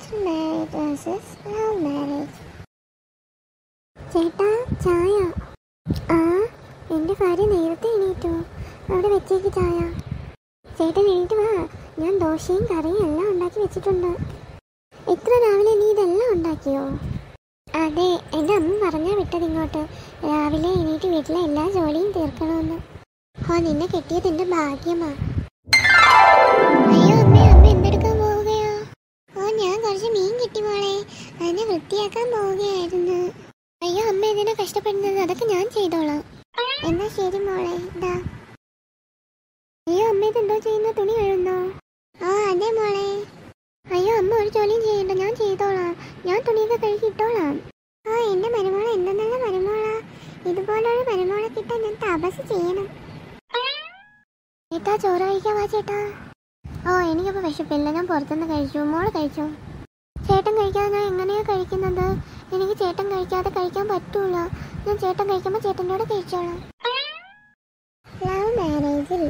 arrange marriage versus love marriage ചേട്ടാ ചായ ആ എൻ്റെ ഭാര്യ നേരത്തെ എണീറ്റു അവിടെ വെച്ചേക്ക് ചായ ചേട്ടൻ എണീറ്റ് വാ ഞാൻ ദോശയും കറിയും എല്ലാം ഉണ്ടാക്കി വെച്ചിട്ടുണ്ട് ഇത്ര രാവിലെ നീ ഇതെല്ലാം ഉണ്ടാക്കിയോ അതെ എൻ്റെ അമ്മ പറഞ്ഞാ വിട്ടത് ഇങ്ങോട്ട് രാവിലെ എണീറ്റ് വീട്ടിലെ എല്ലാ ജോലിയും തീർക്കണമെന്ന് ഓ നിന്നെ കെട്ടിയത് എൻ്റെ ഭാഗ്യമാ അയ്യോ അമ്മ അമ്മ എന്തെടുക്കാൻ പോവുകയാ ഓ ഞാൻ കുറച്ച് മീൻ കിട്ടി മോളെ അതിനെ വൃത്തിയാക്കാൻ പോവുകയായിരുന്നു അയ്യോ അമ്മ എന്തിനാ കഷ്ടപ്പെടുന്നത് അതൊക്കെ ഞാൻ ചെയ്തോളാം എന്നാ ശരി മോളെ ഇതാ അയ്യോ അമ്മ ഇതെന്തോ ചെയ്യുന്ന തുണി കഴുകുന്നോ ആ അതെ മോളെ അയ്യോ അമ്മ ഒരു ജോലിയും ചെയ്യണ്ട ഞാൻ ചെയ്തോളാം ഞാൻ തുണിയൊക്കെ കഴുകിയിട്ടോളാം ആ എന്റെ മരുമോള എന്ത് നല്ല മരുമോളാ ഇതുപോലൊരു മരുമോളെ കിട്ടാൻ ഞാൻ തപസ് ചെയ്യണം ചേട്ടാ ചോറ് കഴിക്കാൻ വാ ചേട്ടാ ഓ എനിക്കിപ്പോൾ വിശപ്പില്ല ഞാൻ പുറത്തുനിന്ന് കഴിച്ചു മോള് കഴിച്ചു ചേട്ടൻ കഴിക്കാതെ ഞാൻ എങ്ങനെയാ കഴിക്കുന്നത് എനിക്ക് ചേട്ടൻ കഴിക്കാതെ കഴിക്കാൻ പറ്റൂല ഞാൻ ചേട്ടൻ കഴിക്കുമ്പോൾ ചേട്ടൻ്റെ കൂടെ കഴിച്ചോളാം ലവ് മാരേജിൽ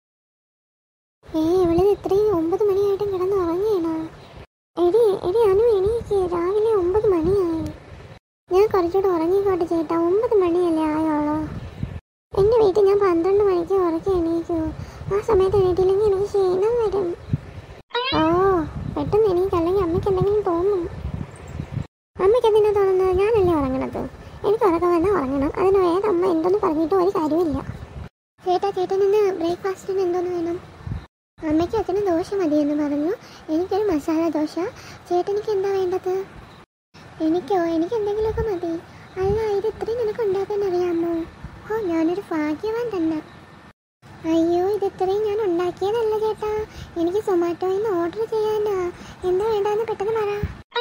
ഏ ഇവിടെ ഇത്രയും ഒമ്പത് മണിയായിട്ടും കിടന്ന് ഉറങ്ങിയണോ എടി എടി അനു എണീക്ക് രാവിലെ ഒമ്പത് മണിയായി ഞാൻ കുറച്ചുകൂടെ ഉറങ്ങിക്കോട്ടെ ചേട്ടാ ഒമ്പത് മണിയല്ലേ ആയോളോ എൻ്റെ വീട്ടിൽ ഞാൻ പന്ത്രണ്ട് മണിക്ക് ഉറക്കി എണീക്കൂ ആ സമയത്ത് എണീറ്റില്ലെങ്കിൽ എനിക്ക് ക്ഷീണം വരും ഓ പെട്ടെന്ന് എണീക്ക് അല്ലെങ്കിൽ അമ്മയ്ക്ക് എന്തെങ്കിലും തോന്നും അമ്മയ്ക്ക് എന്തിനാ തോന്നുന്നത് ഞാനല്ലേ ഉറങ്ങണത് എനിക്ക് ഉറക്കം വന്നാൽ ഉറങ്ങണം അതിന് വേഗം അമ്മ എന്തെന്ന് പറഞ്ഞിട്ട് ഒരു കാര്യമില്ല ചേട്ടാ ചേട്ടൻ ഇന്ന് ബ്രേക്ക്ഫാസ്റ്റിന് എന്തോന്ന് വേണം അമ്മയ്ക്ക് അച്ഛന് ദോശ മതിയെന്ന് പറഞ്ഞു എനിക്കൊരു മസാല ദോശ ചേട്ടനിക്ക് എന്താ വേണ്ടത് എനിക്കോ എനിക്ക് എന്തെങ്കിലുമൊക്കെ മതി അല്ല ഇത് ഇത്രയും നിനക്ക് ഉണ്ടാക്കാൻ അറിയാമോ ഓ ഞാനൊരു ഭാഗ്യവാൻ തന്നെ അയ്യോ ഇത് ഇത്രയും ഞാൻ ഉണ്ടാക്കിയതല്ല ചേട്ടാ എനിക്ക് സൊമാറ്റോയിൽ നിന്ന് ഓർഡർ ചെയ്യാനാ എന്താ വേണ്ടെന്ന് പെട്ടെന്ന് പറ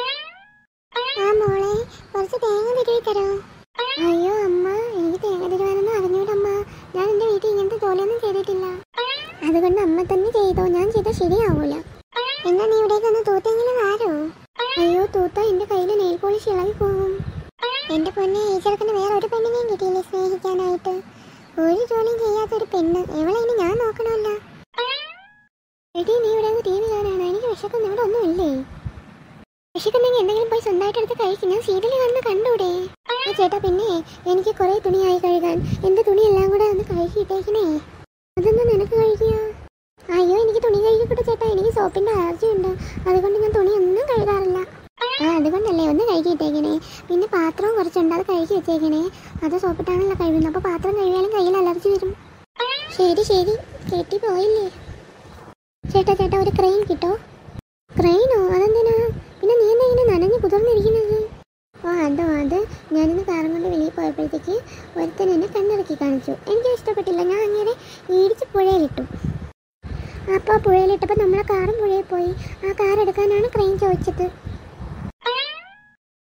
ആ മോളെ കുറച്ച് തേങ്ങ തിരുവി തരോ അയ്യോ അമ്മ എനിക്ക് തേങ്ങ തിരുവാനൊന്നും അറിഞ്ഞൂടമ്മ ഞാൻ എൻ്റെ വീട്ടിൽ ഇങ്ങനത്തെ ജോലിയൊന്നും ചെയ്തിട്ടില്ല അതുകൊണ്ട് അമ്മ തന്നെ ചെയ്തോ ഞാൻ ചെയ്താൽ ശരിയാവൂല എന്നാ നീ ഇവിടേക്ക് ഒന്ന് തൂത്തെങ്കിലും ആരോ അയ്യോ തൂത്ത എന്റെ കയ്യിലെ നെയിൽ പോളിഷ് ഇളകി പോകും എന്റെ പൊന്നെ ഈ ചെറുക്കന് വേറെ ഒരു പെണ്ണിനെയും കിട്ടിയില്ലേ സ്നേഹിക്കാനായിട്ട് ഒരു ജോലിയും ചെയ്യാത്തൊരു പെണ്ണ് എവളെ ഇനി ഞാൻ നോക്കണമല്ല എടി നീ ഇവിടെ ടി വി കാണാണ് എനിക്ക് വിശക്കുന്ന ഇവിടെ ഒന്നും ഇല്ലേ വിശക്കുന്നെങ്കിൽ എന്തെങ്കിലും പോയി സ്വന്തമായിട്ട് എടുത്ത് കഴിക്കും ഞാൻ സീരിയൽ കാണുന്ന കണ്ടൂടെ ആ ചേട്ടാ പിന്നെ എനിക്ക് കുറെ തുണിയായി കഴുകാൻ എന്റെ തുണിയെല്ലാം കൂടെ ഒന്ന് കഴുകിയിട്ടേക്കണേ അതൊന്നും നിനക്ക് കഴിക്കുക അയ്യോ എനിക്ക് തുണി കഴുകിക്കൂടെ ചേട്ടാ എനിക്ക് സോപ്പിന്റെ അലർജി ഉണ്ട് അതുകൊണ്ട് ഞാൻ തുണി ഒന്നും കഴുകാറില്ല ആ അതുകൊണ്ടല്ലേ ഒന്ന് കഴുകിയിട്ടേക്കണേ പിന്നെ പാത്രവും കുറച്ചുണ്ട് അത് കഴുകി വെച്ചേക്കണേ അത് സോപ്പിട്ടാണല്ലോ കഴുകുന്നത് അപ്പോൾ പാത്രം കഴുകിയാലും കയ്യിൽ അലർജി വരും ശരി ശരി കെട്ടി പോയില്ലേ ചേട്ടാ ചേട്ടാ ഒരു ക്രെയിൻ കിട്ടോ ക്രെയിനോ അതെന്തിനാ പിന്നെ നീ എന്താ ഇങ്ങനെ നനഞ്ഞ് കുതിർന്നിരിക്കുന്നത് ഓ അതോ അത് ഞാനിന്ന് കാറും കൊണ്ട് വെളിയിൽ പോയപ്പോഴത്തേക്ക് ഒരുത്തൻ എന്നെ കണ്ണിറക്കി കാണിച്ചു എനിക്ക് ഇഷ്ടപ്പെട്ടില്ല ഞാൻ അങ്ങനെ ഇടിച്ച് പുഴയിലിട്ടു അപ്പോൾ ആ പുഴയിലിട്ടപ്പോൾ നമ്മളെ കാറും പുഴയിൽ പോയി ആ കാർ എടുക്കാനാണ് ക്രെയിൻ ചോദിച്ചത്